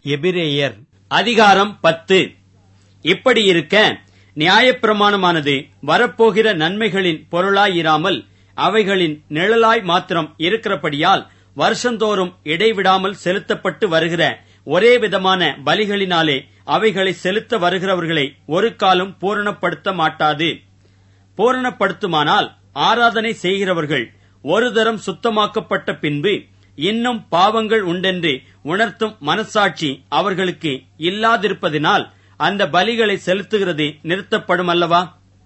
எபிரேயர் அதிகாரம் பத்து இப்படி இருக்க நியாயப்பிரமாணமானது வரப்போகிற நன்மைகளின் பொருளாயிராமல் அவைகளின் நிழலாய் மாத்திரம் இருக்கிறபடியால் வருஷந்தோறும் இடைவிடாமல் செலுத்தப்பட்டு வருகிற ஒரே விதமான பலிகளினாலே அவைகளை செலுத்த வருகிறவர்களை ஒரு காலம் பூரணப்படுத்த மாட்டாது பூரணப்படுத்துமானால் ஆராதனை செய்கிறவர்கள் ஒரு தரம் சுத்தமாக்கப்பட்ட பின்பு இன்னும் பாவங்கள் உண்டென்று உணர்த்தும் மனசாட்சி அவர்களுக்கு இல்லாதிருப்பதினால் அந்த பலிகளை செலுத்துகிறது நிறுத்தப்படும் அல்லவா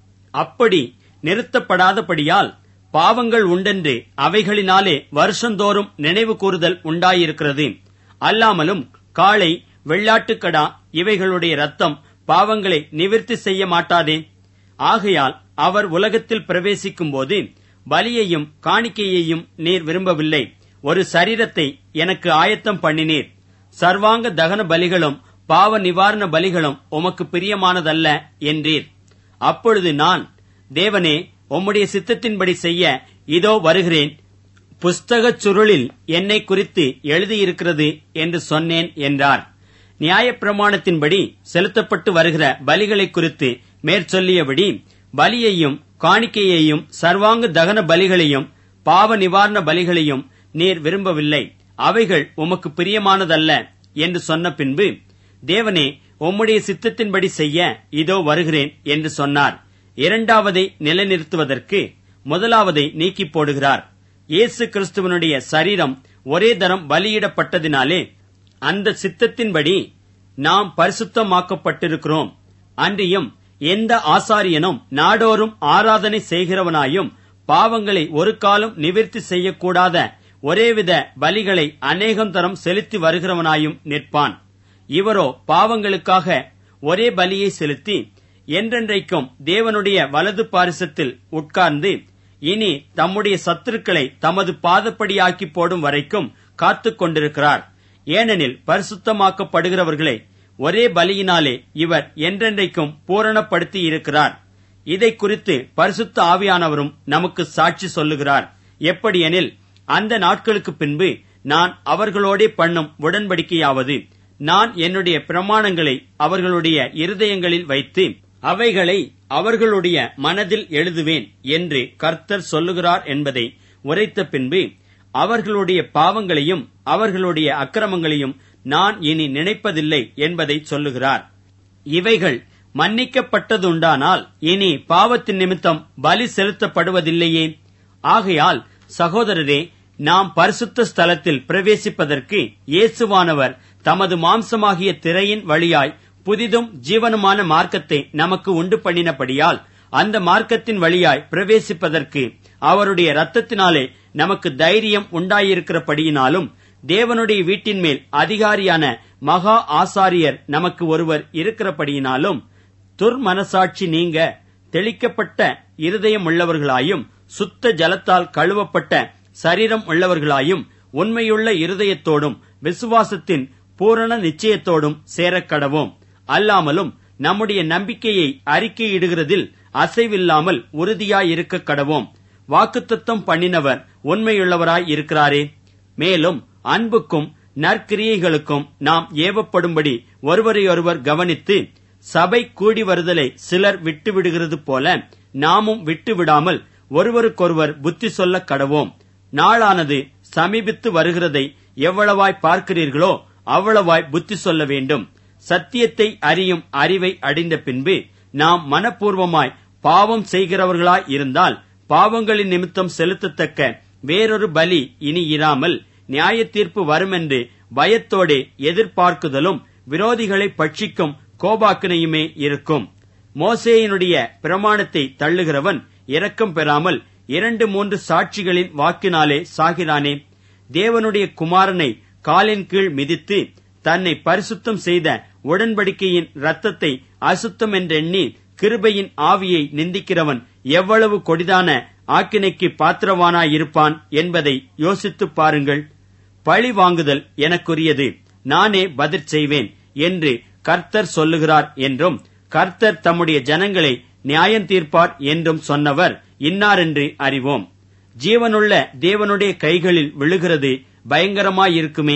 அப்படி நிறுத்தப்படாதபடியால் பாவங்கள் உண்டென்று அவைகளினாலே வருஷந்தோறும் நினைவு கூறுதல் உண்டாயிருக்கிறது அல்லாமலும் காளை வெள்ளாட்டுக்கடா இவைகளுடைய ரத்தம் பாவங்களை நிவிர்த்தி செய்ய மாட்டாதே ஆகையால் அவர் உலகத்தில் பிரவேசிக்கும் போது பலியையும் காணிக்கையையும் நீர் விரும்பவில்லை ஒரு சரீரத்தை எனக்கு ஆயத்தம் பண்ணினீர் சர்வாங்க தகன பலிகளும் பாவ நிவாரண பலிகளும் உமக்கு பிரியமானதல்ல என்றீர் அப்பொழுது நான் தேவனே உம்முடைய சித்தத்தின்படி செய்ய இதோ வருகிறேன் புஸ்தகச் சுருளில் என்னை குறித்து எழுதியிருக்கிறது என்று சொன்னேன் என்றார் நியாயப்பிரமாணத்தின்படி செலுத்தப்பட்டு வருகிற பலிகளை குறித்து மேற்சொல்லியபடி பலியையும் காணிக்கையையும் சர்வாங்க தகன பலிகளையும் பாவ நிவாரண பலிகளையும் நீர் விரும்பவில்லை அவைகள் உமக்கு பிரியமானதல்ல என்று சொன்ன பின்பு தேவனே உம்முடைய சித்தத்தின்படி செய்ய இதோ வருகிறேன் என்று சொன்னார் இரண்டாவதை நிலைநிறுத்துவதற்கு முதலாவதை நீக்கி போடுகிறார் இயேசு கிறிஸ்துவனுடைய சரீரம் ஒரே தரம் பலியிடப்பட்டதினாலே அந்த சித்தத்தின்படி நாம் பரிசுத்தமாக்கப்பட்டிருக்கிறோம் அன்றியும் எந்த ஆசாரியனும் நாடோறும் ஆராதனை செய்கிறவனாயும் பாவங்களை ஒரு காலம் நிவிர்த்தி செய்யக்கூடாத ஒரேவித பலிகளை அநேகம் தரம் செலுத்தி வருகிறவனாயும் நிற்பான் இவரோ பாவங்களுக்காக ஒரே பலியை செலுத்தி என்றென்றைக்கும் தேவனுடைய வலது பாரிசத்தில் உட்கார்ந்து இனி தம்முடைய சத்துருக்களை தமது பாதப்படியாக்கி போடும் வரைக்கும் காத்துக் கொண்டிருக்கிறார் ஏனெனில் பரிசுத்தமாக்கப்படுகிறவர்களை ஒரே பலியினாலே இவர் என்றென்றைக்கும் பூரணப்படுத்தி இருக்கிறார் இதை குறித்து பரிசுத்த ஆவியானவரும் நமக்கு சாட்சி சொல்லுகிறார் எப்படியெனில் அந்த நாட்களுக்கு பின்பு நான் அவர்களோடே பண்ணும் உடன்படிக்கையாவது நான் என்னுடைய பிரமாணங்களை அவர்களுடைய இருதயங்களில் வைத்து அவைகளை அவர்களுடைய மனதில் எழுதுவேன் என்று கர்த்தர் சொல்லுகிறார் என்பதை உரைத்த பின்பு அவர்களுடைய பாவங்களையும் அவர்களுடைய அக்கிரமங்களையும் நான் இனி நினைப்பதில்லை என்பதை சொல்லுகிறார் இவைகள் மன்னிக்கப்பட்டதுண்டானால் இனி பாவத்தின் நிமித்தம் பலி செலுத்தப்படுவதில்லையே ஆகையால் சகோதரரே நாம் பரிசுத்த ஸ்தலத்தில் பிரவேசிப்பதற்கு இயேசுவானவர் தமது மாம்சமாகிய திரையின் வழியாய் புதிதும் ஜீவனுமான மார்க்கத்தை நமக்கு உண்டு பண்ணினபடியால் அந்த மார்க்கத்தின் வழியாய் பிரவேசிப்பதற்கு அவருடைய ரத்தத்தினாலே நமக்கு தைரியம் உண்டாயிருக்கிறபடியினாலும் தேவனுடைய வீட்டின் மேல் அதிகாரியான மகா ஆசாரியர் நமக்கு ஒருவர் இருக்கிறபடியினாலும் துர்மனசாட்சி நீங்க தெளிக்கப்பட்ட இருதயம் உள்ளவர்களாயும் சுத்த ஜலத்தால் கழுவப்பட்ட சரீரம் உள்ளவர்களாயும் உண்மையுள்ள இருதயத்தோடும் விசுவாசத்தின் பூரண நிச்சயத்தோடும் சேரக்கடவோம் அல்லாமலும் நம்முடைய நம்பிக்கையை அறிக்கையிடுகிறதில் அசைவில்லாமல் உறுதியாயிருக்க கடவோம் வாக்குத்தத்தம் பண்ணினவர் உண்மையுள்ளவராய் இருக்கிறாரே மேலும் அன்புக்கும் நற்கிரியைகளுக்கும் நாம் ஏவப்படும்படி ஒருவரையொருவர் கவனித்து சபை கூடி வருதலை சிலர் விட்டுவிடுகிறது போல நாமும் விட்டுவிடாமல் ஒருவருக்கொருவர் புத்தி சொல்ல கடவோம் நாளானது சமீபித்து வருகிறதை எவ்வளவாய் பார்க்கிறீர்களோ அவ்வளவாய் புத்தி சொல்ல வேண்டும் சத்தியத்தை அறியும் அறிவை அடைந்த பின்பு நாம் மனப்பூர்வமாய் பாவம் செய்கிறவர்களாய் இருந்தால் பாவங்களின் நிமித்தம் செலுத்தத்தக்க வேறொரு பலி இனி இராமல் நியாய தீர்ப்பு வருமென்று பயத்தோடே எதிர்பார்க்குதலும் விரோதிகளை பட்சிக்கும் கோபாக்கினையுமே இருக்கும் மோசேயினுடைய பிரமாணத்தை தள்ளுகிறவன் இரக்கம் பெறாமல் இரண்டு மூன்று சாட்சிகளின் வாக்கினாலே சாகிறானே தேவனுடைய குமாரனை காலின் கீழ் மிதித்து தன்னை பரிசுத்தம் செய்த உடன்படிக்கையின் ரத்தத்தை அசுத்தம் என்றெண்ணி கிருபையின் ஆவியை நிந்திக்கிறவன் எவ்வளவு கொடிதான ஆக்கினைக்கு பாத்திரவானாயிருப்பான் என்பதை யோசித்துப் பாருங்கள் பழி வாங்குதல் எனக்குரியது நானே பதிற் செய்வேன் என்று கர்த்தர் சொல்லுகிறார் என்றும் கர்த்தர் தம்முடைய ஜனங்களை நியாயம் தீர்ப்பார் என்றும் சொன்னவர் இன்னாரென்று அறிவோம் ஜீவனுள்ள தேவனுடைய கைகளில் விழுகிறது பயங்கரமாயிருக்குமே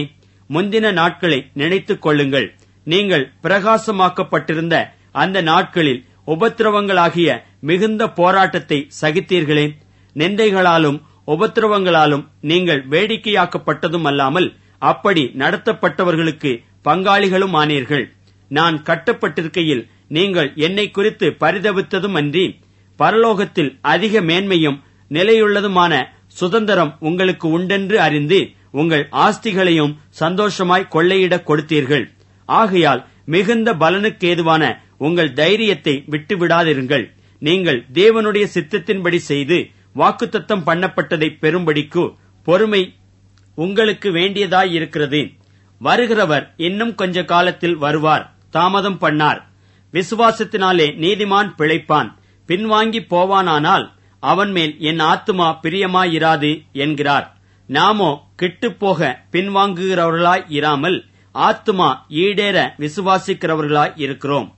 முந்தின நாட்களை நினைத்துக் கொள்ளுங்கள் நீங்கள் பிரகாசமாக்கப்பட்டிருந்த அந்த நாட்களில் உபத்திரவங்களாகிய மிகுந்த போராட்டத்தை சகித்தீர்களே நிந்தைகளாலும் உபத்திரவங்களாலும் நீங்கள் வேடிக்கையாக்கப்பட்டதும் அல்லாமல் அப்படி நடத்தப்பட்டவர்களுக்கு பங்காளிகளும் ஆனீர்கள் நான் கட்டப்பட்டிருக்கையில் நீங்கள் என்னை குறித்து பரிதவித்ததும் அன்றி பரலோகத்தில் அதிக மேன்மையும் நிலையுள்ளதுமான சுதந்திரம் உங்களுக்கு உண்டென்று அறிந்து உங்கள் ஆஸ்திகளையும் சந்தோஷமாய் கொள்ளையிடக் கொடுத்தீர்கள் ஆகையால் மிகுந்த பலனுக்கேதுவான உங்கள் தைரியத்தை விட்டுவிடாதிருங்கள் நீங்கள் தேவனுடைய சித்தத்தின்படி செய்து வாக்குத்தத்தம் பண்ணப்பட்டதை பெறும்படிக்கு பொறுமை உங்களுக்கு வேண்டியதாயிருக்கிறது வருகிறவர் இன்னும் கொஞ்ச காலத்தில் வருவார் தாமதம் பண்ணார் விசுவாசத்தினாலே நீதிமான் பிழைப்பான் பின்வாங்கி போவானானால் அவன் மேல் என் ஆத்துமா பிரியமாயிராது என்கிறார் நாமோ கிட்டுப்போக பின்வாங்குகிறவர்களாய் இராமல் ஆத்துமா ஈடேற விசுவாசிக்கிறவர்களாய் இருக்கிறோம்